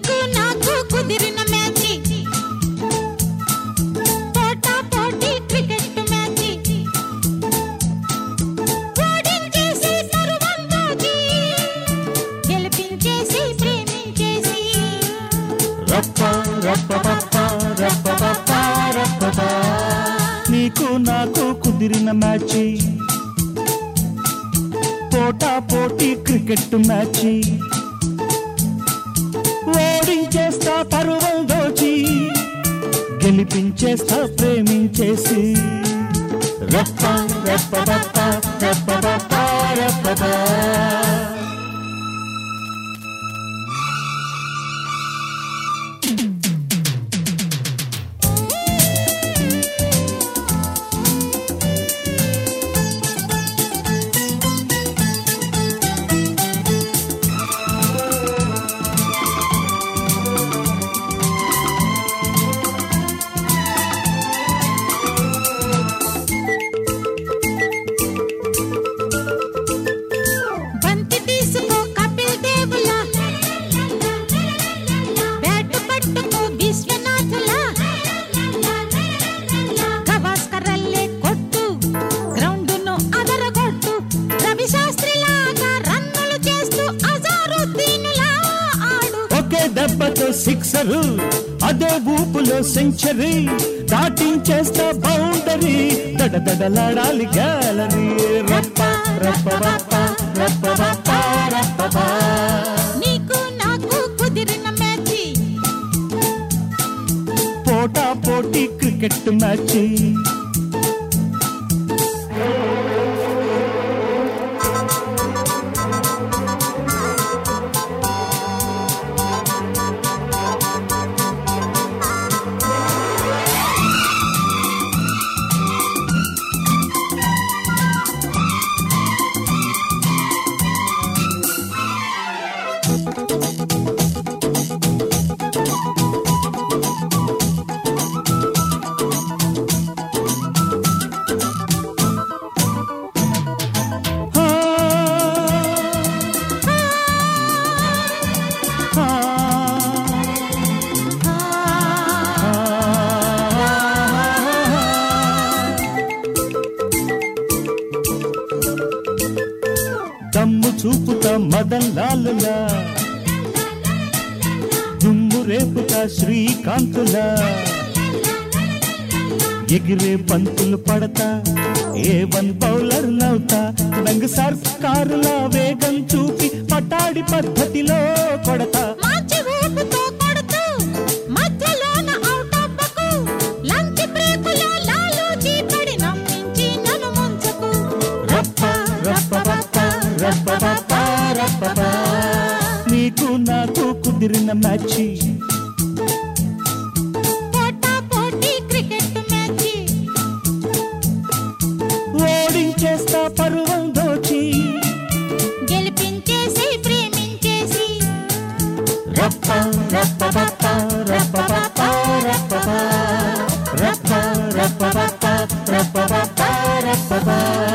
నీకు నాకు కుదిరిన మ్యాచ్ పోటా పోటీ క్రికెట్ మ్యాచ్ ఓడించేసి తరువంతోచి గెలిపించేసి ప్రేమించేసి రప్ప రప్ప పప్ప రప్ప పప్ప రప్ప పా. నీకు నాకు కుదిరిన మ్యాచ్ పోటా పోటీ క్రికెట్ మ్యాచ్ ఓడించేస్తా పరువం దోచి గెలిపించేస్తా ప్రేమించేసి రప్ప రప్ప పప్ప రప్ప పప్ప రప్ప పా. బంతి తీసుకో కపిల్ దేవులా బ్యాట్ పట్టుకో విశ్వనాథులా గవాస్కరల్లే కొట్టు గ్రౌండును అదరగొట్టు రవి శాస్త్రిలాగా రన్నులు చేస్తూ అజారుద్దీనులా ఆడు ఒకే దెబ్బతో సిక్సరు అదే ఊపులో సెంచరీ దాటించేస్తా బౌండరీ దడదడలాడాలి గ్యాలరీ రప్ప రప్ప రప్ప రప్ప రప్ప రప్ప పా. నీకు నాకు కుదిరిన మ్యాచ్ పోటా పోటీ క్రికెట్ మ్యాచ్ ఆ, ఆ, దమ్ము చూపుతా మదన్ లాలులా దుమ్ము రేపుతా శ్రీకాంతులా ఎగిరే పంతులు పడతా ఏ వన్ బౌలర్ నవ్వుతా రంగు సర్కారులా వేగం చూపి పటాడి పద్ధతిలో కొడతా మార్చి ఊపుతో కొడుతూ మధ్యలోన అవుట్ అవ్వకు లంచ్ బ్రేకులో లాలూచి పడి నమ్మించి నన్ను ముంచకు రప్ప రప్ప రప్ప రప్ప రప్ప రప్ప పా. నీకు నాకు కుదిరిన మ్యాచ్ పోటా పోటీ క్రికెట్ మ్యాచ్ ఓడించేస్తా పరువం దోచి గెలిపించేసి ప్రేమించేసి రప్ప రప్ప రప్ప రప్ప రప్ప రప్ప పా. రప్ప రప్ప రప్ప రప్ప రప్ప రప్ప పా.